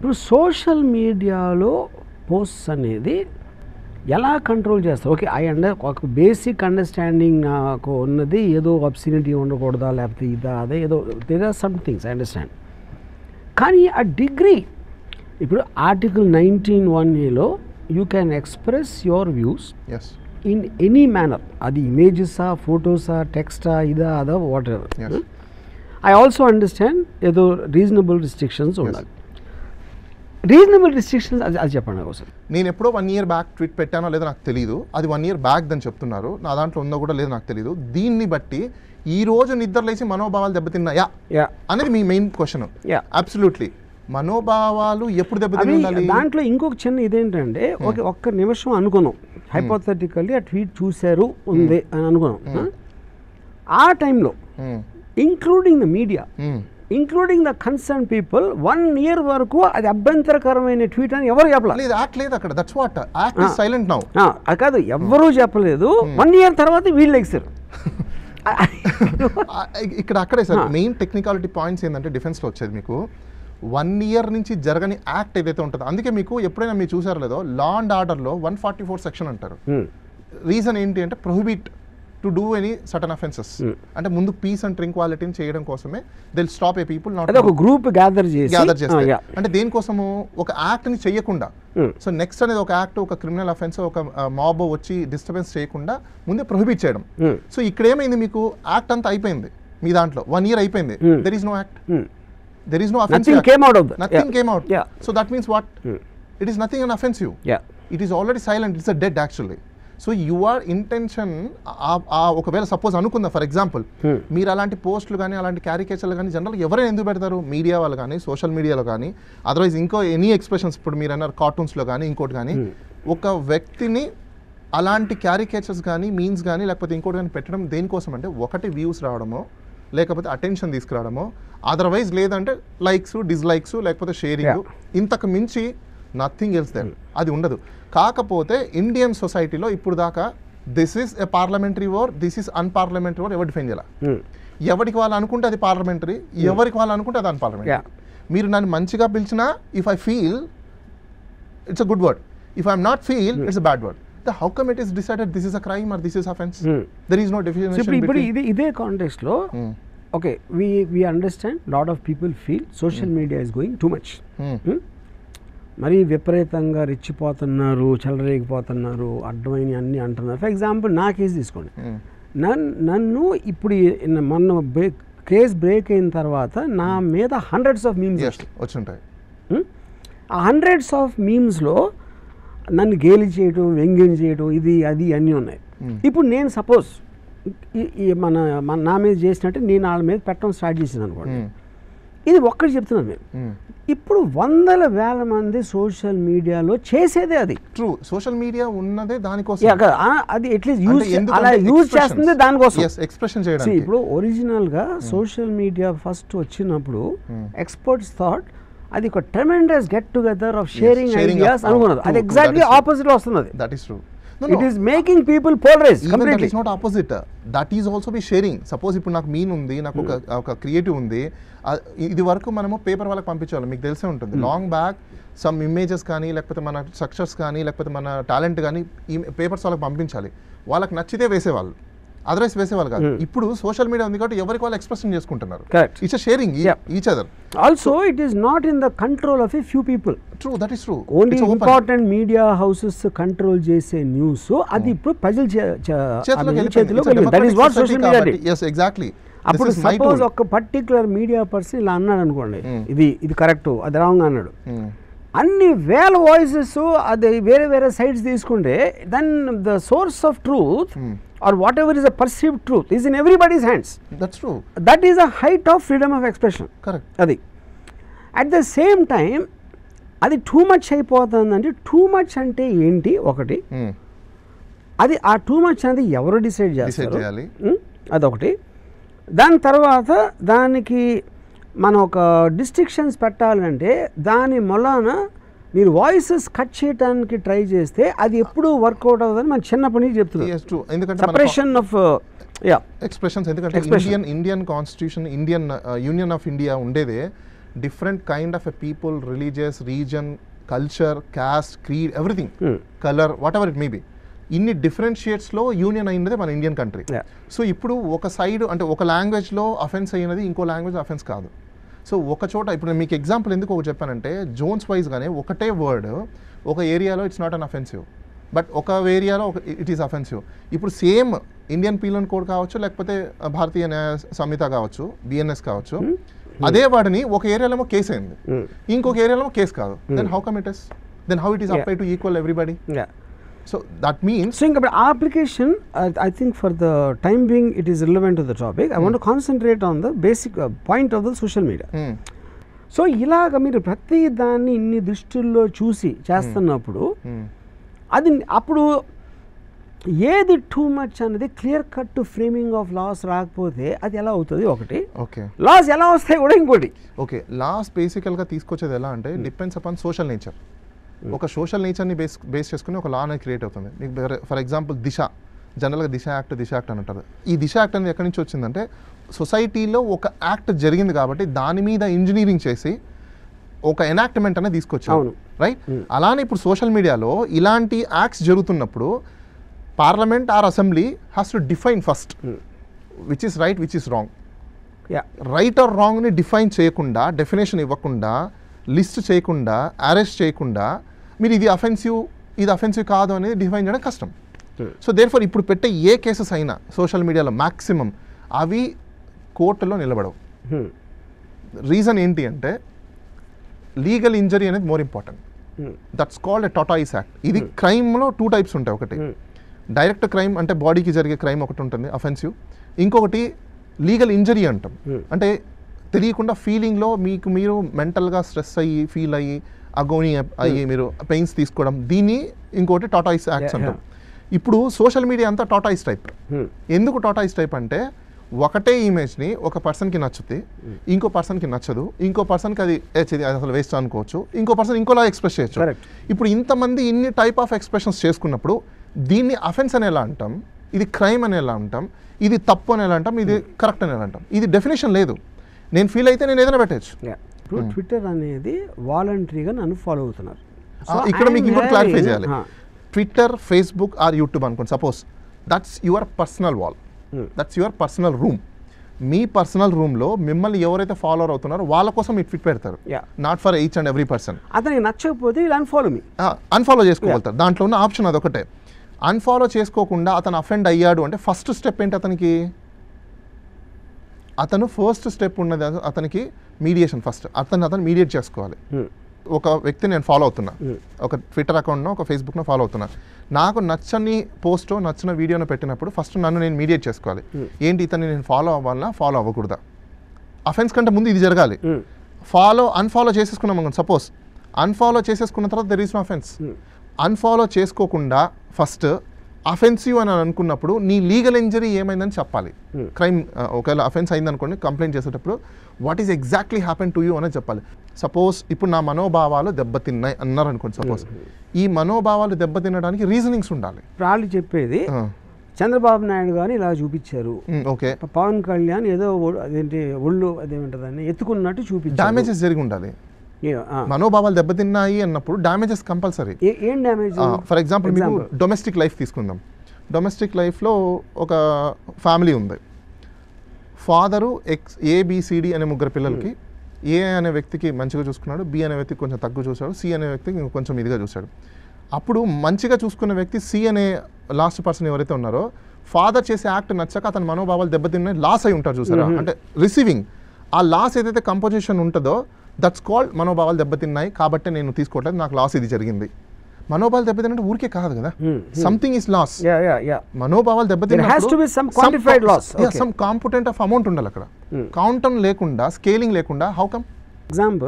ఇప్పుడు సోషల్ మీడియాలో పోస్ట్స్ అనేది ఎలా కంట్రోల్ చేస్తారు ఓకే ఐ అండర్ ఒక బేసిక్ అండర్స్టాండింగ్ నాకు ఉన్నది ఏదో అబ్సినిటీ ఉండకూడదా లేకపోతే ఇదా అదే ఏదో there are some things I understand కానీ ఆ డిగ్రీ ఇప్పుడు ఆర్టికల్ నైన్టీన్ వన్ ఏలో you can express your views as in any manner అది ఇమేజెసా ఫోటోసా టెక్స్టా ఇదా అదా what Yes. Ever I also understand ఏదో రీజనబుల్ రిస్ట్రిక్షన్స్ ఉండాలి రీజనబుల్ రిస్ట్రిక్షన్స్ అది అది చెప్పండి నాకు ఒకసారి నేను ఎప్పుడో వన్ ఇయర్ బ్యాక్ ట్వీట్ పెట్టానో లేదో నాకు తెలియదు అది వన్ ఇయర్ బ్యాక్ అని చెప్తున్నారు నా దాంట్లో ఉందో కూడా లేదో నాకు తెలియదు దీన్ని బట్టి ఈ రోజు నిద్రలేసి మనోభావాలు దెబ్బతిన్నాయా యా అనేది మీ మెయిన్ క్వశ్చన్ Yeah. అబ్సల్యూట్లీ మనోభావాలు ఎప్పుడు దెబ్బతిని అవి ఉండాలి దాంట్లో ఇంకొక చిన్న ఇదేంటంటే ఒక ఒక్క నిమిషం అనుకున్నాం హైపోథెటికల్లీ ఆ ట్వీట్ చూశారు ఉంది అని అనుకున్నాం ఆ టైంలో Hmm. Including the media Hmm. Including the concern people one year వరకు అది అభ్యంతరకరమైన ట్వీట్ అని ఎవరు చెప్పలేదు లేదు యాక్ట్ లేదు అక్కడ that's what act is silent now ఆ, అది కాదు ఎవ్వరూ చెప్పలేదు వన్ ఇయర్ తర్వాత వీళ్ళు ఎక్సారు ఇక్కడ అక్కడే sir Ah. Main technicality points ఏంటంటే డిఫెన్స్లో వచ్చేది మీకు వన్ ఇయర్ నుంచి జరగని యాక్ట్ ఏదైతే ఉంటుందో అందుకే మీకు ఎప్పుడైనా మీరు చూసారో లేదో లా అండ్ ఆర్డర్లో వన్ ఫార్టీ ఫోర్ సెక్షన్ అంటారు రీజన్ ఏంటి అంటే prohibit to do any certain offences అంటే ముందు పీస్ అండ్ ట్రింక్వాలిటీని చేయడం కోసమే till stop a people not అదే ఒక గ్రూప్ గ్యాదర్ చేసి గ్యాదర్ ఆ, చేస్తే yeah. అంటే దేనికోసము ఒక యాక్ట్ ని చేయకుండా Hmm. సో నెక్స్ట్ అనేది ఒక యాక్ట్ ఒక క్రిమినల్ అఫెన్స్ ఒక మాబ్ వచ్చి డిస్టర్బెన్స్ చేయకుండా ముందే ప్రొహిబిట్ చేయడం Hmm. సో ఇక్కడ ఏమైంది మీకు యాక్ట్ అంతా అయిపోయింది మీ దాంట్లో వన్ ఇయర్ అయిపోయింది Hmm. There is no act Hmm. There is no Nothing came out of that. Nothing Yeah. Came out Yeah. So that means what Hmm. It is nothing an offensive Yeah. It is already silent it's a dead actually so your intention ఒకవేళ సపోజ్ అనుకుందాం for example Hmm. మీరు అలాంటి పోస్టులు కానీ అలాంటి క్యారికేచర్లు కానీ general ఎవరైనా ఎందుకు పెడతారు మీడియా వాళ్ళు కానీ సోషల్ మీడియాలో కానీ అదర్వైజ్ ఇంకో ఎనీ ఎక్స్ప్రెషన్స్ ఇప్పుడు మీరు అన్నారు కార్టూన్స్లో కానీ ఇంకోటి కానీ ఒక వ్యక్తిని అలాంటి క్యారికేచర్స్ కానీ మీన్స్ కానీ లేకపోతే ఇంకోటి కానీ పెట్టడం దేనికోసం అంటే ఒకటి వ్యూస్ రావడమో లేకపోతే అటెన్షన్ తీసుకురావడమో అదర్వైజ్ లేదంటే లైక్స్ డిస్లైక్స్ లేకపోతే షేరింగ్ Yeah. ఇంతకు మించి నథింగ్ ఎల్స్ దెన్ అది ఉండదు కాకపోతే ఇండియన్ సొసైటీలో ఇప్పుడు దాకా this is a parliamentary or this is unparliamentary or ఎవరు డిఫైన్ చేయాలి Hmm. ఎవరికి వాళ్ళు అనుకుంటే అది పార్లమెంటరీ ఎవరికి వాళ్ళు అనుకుంటే అది అన్పార్లమెంటరీ Yeah. మీరు నన్ను మంచిగా పిలిచినా if I feel it's a good word if I'm not feel it's a bad word the how come it is decided this is a crime or this is offence Hmm. There is no So ఇప్పుడు definition ఇప్పుడు ఇది ఇదే కాంటెక్స్లో okay we we understand lot of people feel social media is going too much మరీ విపరీతంగా రెచ్చిపోతున్నారు చెలరేగిపోతున్నారు అడ్డమైన అన్ని అంటున్నారు ఫర్ ఎగ్జాంపుల్ నా కేసు తీసుకోండి నన్ను నన్ను ఇప్పుడు ఈ- మొన్న బ్రేక్ కేస్ బ్రేక్ అయిన తర్వాత నా మీద హండ్రెడ్స్ ఆఫ్ మీమ్స్ ఎస్ వచ్చుంటాయి Hmm? ఆ హండ్రెడ్స్ ఆఫ్ మీమ్స్లో నన్ను గేలి చేయటం వ్యంగ్యం చేయటం ఇది అది అన్నీ ఉన్నాయి ఇప్పుడు నేను సపోజ్ మన మన నా మీద చేసినట్టు నేను వాళ్ళ మీద పెట్టడం స్టార్ట్ చేసాను అనుకోండి ఇది ఒక్కటి చెప్తున్నాను నేను ఇప్పుడు వందల వేల మంది సోషల్ మీడియాలో చేసేదే అది ట్రూ సోషల్ మీడియా ఉన్నదే దానికోసం Yeah, కదా. ఆ, అది అట్లీస్ట్ యూజ్ అలా యూజ్ చేస్తుంది దానికోసం ఎక్స్ప్రెషన్ See, చేయడానికి ఇప్పుడు ఒరిజినల్గా సోషల్ మీడియా ఫస్ట్ వచ్చినప్పుడు ఎక్స్పర్ట్స్ థాట్ అది ఒక tremendous get together of sharing sharing of- ideas అనుకున్నది true, అది true, exactly that is true. Opposite వస్తున్నది that is true it is making people polarize even that completely is not opposite that is also be sharing suppose ఇప్పుడు నాకు mean ఉంది నాకు ఒక ఒక creative ఉంది ఆ, ఇది వరకు మనము పేపర్ వాళ్ళకి పంపించాలి మీకు తెలిసే ఉంటుంది లాంగ్ బ్యాక్ సమ్ ఇమేజెస్ కానీ లేకపోతే మన స్ట్రక్చర్స్ కానీ లేకపోతే మన టాలెంట్ కానీ ఈ పేపర్స్ వాళ్ళకి పంపించాలి వాళ్ళకి నచ్చితే వేసేవాళ్ళు అదర్వైజ్ వేసేవాళ్ళు కాదు ఇప్పుడు సోషల్ మీడియా ఉంది కాబట్టి ఎవరికి వాళ్ళు ఎక్స్ప్రెషన్ చేసుకుంటున్నారు Correct. It's sharing Yeah. Each other also it is not in the control of a few people true that is true only important media houses control చేసే న్యూస్ అది ఇప్పుడు ప్రజల చే- చే- అది చేతిలోకి వెళ్ళింది that is what social media yes exactly అప్పుడు సపోజ్ ఒక పర్టికులర్ మీడియా పర్సన్ ఇలా అన్నాడు అనుకోండి ఇది ఇది కరెక్ట్ అది రాంగ్ అన్నాడు అన్ని వేల వాయిసెస్ అది వేరే వేరే సైడ్స్ తీసుకుంటే then the source of truth or whatever is a perceive truth is in everybody's hands that's true that is a height of freedom of expression correct అది at the same time అది too much అయిపోతుందంటే too much అంటే ఏంటి ఒకటి అది ఆ two much అనేది ఎవరు డిసైడ్ డిసైడ్ చేస్తారు చేయాలి ఉం? అదొకటి దాని తర్వాత దానికి మనం ఒక డిస్ట్రిక్షన్స్ పెట్టాలంటే దాని మొలాన మీరు వాయిసెస్ కట్ చేయడానికి ట్రై చేస్తే అది ఎప్పుడు వర్కౌట్ అవ్వదని మనం చిన్నప్పటి నుంచి చెప్తున్నాం Yes, true. ఎందుకంటే మన సపరేషన్ ఆఫ్ యా ఎక్స్ప్రెషన్స్ ఎందుకంటే Expression. Indian Indian constitution Indian union of India ఉండేదే different kind of a people religious reason culture caste creed everything Hmm. Colour whatever it may be ఇన్ని different షేడ్స్లో union అయినదే మన Indian country Yeah. So ఇప్పుడు ఒక side అంటే ఒక లాంగ్వేజ్లో అఫెన్స్ అయినది ఇంకో లాంగ్వేజ్ అఫెన్స్ కాదు సో ఒక చోట ఇప్పుడు నేను మీకు ఎగ్జాంపుల్ ఎందుకు ఒక చెప్పానంటే జోన్స్ వైజ్గానే ఒకటే వర్డ్ ఒక ఏరియాలో it's not an offensive but ఒక ఏరియాలో ఒక ఇట్ ఈస్ అఫెన్సివ్ ఇప్పుడు సేమ్ ఇండియన్ పీలన్ కోడ్ కావచ్చు లేకపోతే భారతీయ న్యాయ సంహిత కావచ్చు బిఎన్ఎస్ కావచ్చు అదే వాడిని ఒక ఏరియాలో కేసు అయింది Hmm. ఇంకొక ఏరియాలో కేసు కాదు then how come it is then how it is Yeah. Apply to equal everybody Yeah. So that means So, ఇంకా ఆ application I think for the time being it is relevant to the topic I want concentrate on the basic point of the social media so ఇలాగ మీరు ప్రతి దాన్ని ఇన్ని దృష్టిల్లో చూసి చేస్తున్నప్పుడు అది అప్పుడు ఏది టూ మచ్ అనేది clear cut framing of laws రాకపోతే అది ఎలా అవుతుంది ఒకటి ఓకే లాస్ ఎలా వస్తాయి కూడా ఇంకోటి ఓకే లాస్ బేసికల్గా తీసుకొచ్చేది ఎలా అంటే డిపెండ్స్ అపాన్ సోషల్ నేచర్ ఒక సోషల్ నేచర్ని బేస్ బేస్ చేసుకుని ఒక లా అనేది క్రియేట్ అవుతుంది మీకు ఫర్ ఎగ్జాంపుల్ దిశ జనరల్గా దిశ యాక్ట్ దిశ యాక్ట్ అని అంటారు ఈ దిశ యాక్ట్ అనేది ఎక్కడి నుంచి వచ్చిందంటే సొసైటీలో ఒక యాక్ట్ జరిగింది కాబట్టి దాని మీద ఇంజనీరింగ్ చేసి ఒక ఎనాక్ట్మెంట్ అనేది తీసుకొచ్చారు అవును. రైట్ అలానే ఇప్పుడు సోషల్ మీడియాలో ఇలాంటి యాక్ట్స్ జరుగుతున్నప్పుడు parliament or assembly has to define first which is right which is wrong yeah right or రాంగ్ని డిఫైన్ చేయకుండా డెఫినేషన్ ఇవ్వకుండా లిస్ట్ చేయకుండా అరెస్ట్ చేయకుండా మీరు ఇది అఫెన్సివ్ ఇది అఫెన్సివ్ కాదు అనేది డిఫైన్ చేయడం కష్టం సో దేర్ ఫర్ ఇప్పుడు పెట్టే ఏ కేసెస్ అయినా సోషల్ మీడియాలో మ్యాక్సిమం అవి కోర్టులో నిలబడవు రీజన్ ఏంటి అంటే లీగల్ ఇంజరీ అనేది more important that's called a tortious act ఇది క్రైమ్లో టూ టైప్స్ ఉంటాయి ఒకటి డైరెక్ట్ క్రైమ్ అంటే బాడీకి జరిగే క్రైమ్ ఒకటి ఉంటుంది అఫెన్సివ్ ఇంకొకటి లీగల్ ఇంజరీ అంటాం Hmm. అంటే తెలియకుండా ఫీలింగ్లో మీకు మీరు మెంటల్గా స్ట్రెస్ అయ్యి ఫీల్ అయ్యి అగోని అయ్యి మీరు పెయిన్స్ తీసుకోవడం దీన్ని ఇంకోటి టాటాయిస్ యాక్ట్స్ Yeah, అంటాం ఇప్పుడు సోషల్ మీడియా అంతా టాటాయిస్ టైప్ ఎందుకు టాటాయిస్ టైప్ అంటే ఒకటే ఇమేజ్ని ఒక పర్సన్కి నచ్చుతుంది ఇంకో పర్సన్కి నచ్చదు ఇంకో పర్సన్కి అది "ఏ, ఛీ, ఇది అసలు వేస్ట్ అనుకోవచ్చు ఇంకో పర్సన్ ఇంకోలా ఎక్స్ప్రెస్ చేయొచ్చు Correct. ఇప్పుడు ఇంతమంది ఇన్ని టైప్ ఆఫ్ ఎక్స్ప్రెషన్స్ చేసుకున్నప్పుడు దీన్ని అఫెన్స్ అని ఎలా అంటాం ఇది క్రైమ్ అని ఎలా అంటాం ఇది తప్పు అని ఎలా అంటాం ఇది కరెక్ట్ అని ఎలా అంటాం ఇది డెఫినేషన్ లేదు నేను ఫీల్ అయితే నేను ఏదైనా పెట్టచ్చు ఇప్పుడు ట్విట్టర్ అనేది వాలంటరీగా నన్ను ఫాలో అవుతున్నారు ఆ, ఇక్కడ మీకు ఇంకోటి క్లారిఫై చేయాలి ట్విట్టర్ ఫేస్బుక్ ఆర్ యూట్యూబ్ అనుకోండి suppose that's your personal wall that's your personal room మీ పర్సనల్ రూమ్లో మిమ్మల్ని ఎవరైతే ఫాలోవర్ అవుతున్నారో వాళ్ళ కోసం మీరు ట్విట్ పెడతారు Yeah. Not for each and every person అతనికి నచ్చకపోతే వీళ్ళు అన్ఫాలో మీ అన్ఫాలో చేసుకోగలుగుతారు దాంట్లో ఉన్న ఆప్షన్ అదొకటే అన్ఫాలో చేసుకోకుండా అతను అఫెండ్ అయ్యాడు అంటే ఫస్ట్ స్టెప్ ఏంటి అతనికి అతను ఫస్ట్ స్టెప్ ఉన్నది అత- అతనికి మీడియేషన్ ఫస్ట్ అతను అతను మీడియేట్ చేసుకోవాలి ఒక వ్యక్తి నేను ఫాలో అవుతున్నా ఒక ట్విట్టర్ అకౌంట్నో ఒక ఫేస్బుక్నో ఫాలో అవుతున్నా నాకు నచ్చని పోస్టో నచ్చిన వీడియోను పెట్టినప్పుడు ఫస్ట్ నన్ను నేను మీడియేట్ చేసుకోవాలి ఏంటి ఇతన్ని నేను ఫాలో అవ్వాలన్నా ఫాలో అవ్వకూడదా అఫెన్స్ కంటే ముందు ఇది జరగాలి ఫాలో అన్ఫాలో చేసేసుకున్నాం అనుకోండి సపోజ్ అన్ఫాలో చేసేసుకున్న తర్వాత there is no offence unfollow చేసుకోకుండా ఫస్ట్ అఫెన్సివ్ అని అనుకున్నప్పుడు నీ లీగల్ ఇంజరీ ఏమైందని చెప్పాలి క్రైమ్ ఒకవేళ అఫెన్స్ అయిందనుకోండి కంప్లైంట్ చేసేటప్పుడు what is exactly happen to you అనేది చెప్పాలి సపోజ్ ఇప్పుడు నా మనోభావాలు దెబ్బతిన్నాయి అన్నారు అనుకోండి సపోజ్ ఈ మనోభావాలు దెబ్బతినడానికి రీజనింగ్స్ ఉండాలి ఇప్పుడు వాళ్ళు చెప్పేది చంద్రబాబు నాయుడు గారిని ఇలా చూపించారు ఓకే ప- పవన్ కళ్యాణ్ ఏదో ఒ- అదేంటి ఒళ్ళు అదేమిటదని ఎత్తుకున్నట్టు చూపించారు డ్యామేజెస్ జరిగి ఉండాలి ఏ- ఆ. మనోభావాలు దెబ్బతిన్నాయి అన్నప్పుడు డ్యామేజెస్ కంపల్సరీ ఏ- ఏం డ్యామేజ్ ఫర్ ఎగ్జాంపుల్ మీకు Example. డొమెస్టిక్ లైఫ్ తీసుకుందాం డొమెస్టిక్ లైఫ్లో ఒక ఫ్యామిలీ ఉంది ఫాదరు ఎక్స్ ఏబిసిడి అనే ముగ్గురు పిల్లలకి ఏ అనే వ్యక్తికి మంచిగా చూసుకున్నాడు బి అనే వ్యక్తికి కొంచెం తక్కువ చూశాడు సి అనే వ్యక్తికి ఇంకొంచెం కొంచెం ఇదిగా చూశాడు అప్పుడు మంచిగా చూసుకున్న వ్యక్తి సి అనే లాస్ట్ పర్సన్ ఎవరైతే ఉన్నారో ఫాదర్ చేసే యాక్ట్ నచ్చక అతని మనోభావాలు దెబ్బతిన్నాయి లాస్ అయి ఉంటారు చూసారా అంటే రిసీవింగ్ ఆ లాస్ ఏదైతే కంపోజిషన్ ఉంటుందో దట్స్ కాల్డ్ మనోభావాలు దెబ్బతిన్నాయి కాబట్టి నేను తీసుకోవట్లేదు నాకు లాస్ ఇది జరిగింది మనోభావాలు దెబ్బతిన్నట్టు ఊరికే కాదు కదా something is loss yeah yeah yeah మనోభావాలు has to be some quantified loss. Okay. Some competent of amount ఉండాలి అక్కడ కౌంటం లేకుండా స్కేలింగ్ లేకుండా హౌ కమ్ ఎగ్జాంపుల్